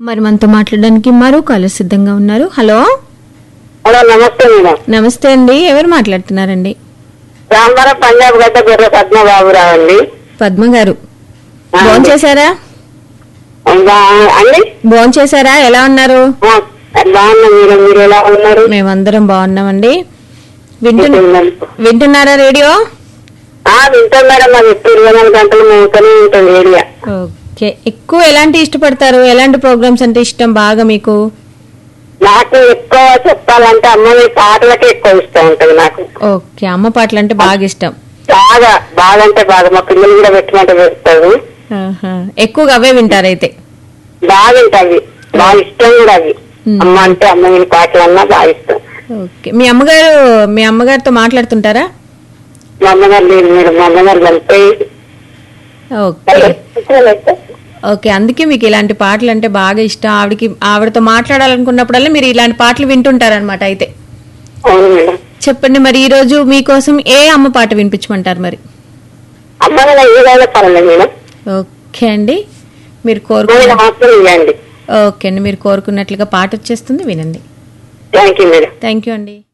మరి మనతో మాట్లాడడానికి మరో కాలర్ సిద్ధంగా ఉన్నారు హలో హలో నమస్తే మేడం నమస్తే అండి ఎవరు మాట్లాడుతున్నారండి రాంబరం పంజాబ్ గడ్డ గొర్రె పద్మబాబురావు అండి పద్మ గారు ఆ, భోజనం చేశారా బా- అండి భోజనం చేశారా ఎలా ఉన్నారు ఆ, బాగున్నా మీరు మీరు ఎలా ఉన్నారు మేమందరం బాగున్నామండి వింటు వింటున్నారా రేడియో ఆ వింటాం మేడం అది ఎప్పుడు ఇరవై నాలుగు గంటలు మేముతూనే ఉంటుంది ఏరియా ఓకే ఎక్కువ ఎలాంటి ఇష్టపడతారు ఎలాంటి ప్రోగ్రామ్స్ అంటే ఇష్టం బాగా మీకు నాకు ఎక్కువ చెప్పాలంటే అమ్మని పాటలకే ఎక్కువ ఇష్టం ఉంటుంది నాకు ఓకే అమ్మ పాటలు అంటే బాగా ఇష్టం బాగా బాగా అంటే బాగా మా పిల్లలు కూడా పెట్టమంటే పెడతారు ఆహా. ఎక్కువగా అవే వింటారైతే బాగా ఉంటాయి అవి బాగా ఇష్టం కూడా అవి ఉమ్. అమ్మ అంటే అమ్మ విని పాటలు అన్నా బాగా ఇష్టం ఓకే మీ అమ్మగారు మీ అమ్మగారితో మాట్లాడుతుంటారా మా అమ్మగారు లేదు మేడం మా అమ్మగారు చనిపోయి ఓకే ఓకే అందుకే మీకు ఇలాంటి పాటలు అంటే బాగా ఇష్టం ఆవిడకి ఆవిడతో మాట్లాడాలనుకున్నప్పుడల్లా మీరు ఇలాంటి పాటలు వింటుంటారనమాట అయితే అవును మేడం చెప్పండి మరి ఈ రోజు మీకోసం ఏ అమ్మ పాట వినిపించమంటారు మరి అమ్మని ఏదైనా పర్లేదు మేడం ఓకే అండి మీరు కోరుకు అమ్మని మాత్రం ఇవ్వండి ఓకే అండి మీరు కోరుకున్నట్లుగా పాట వచ్చేస్తుంది వినండి thank you madam thank you అండి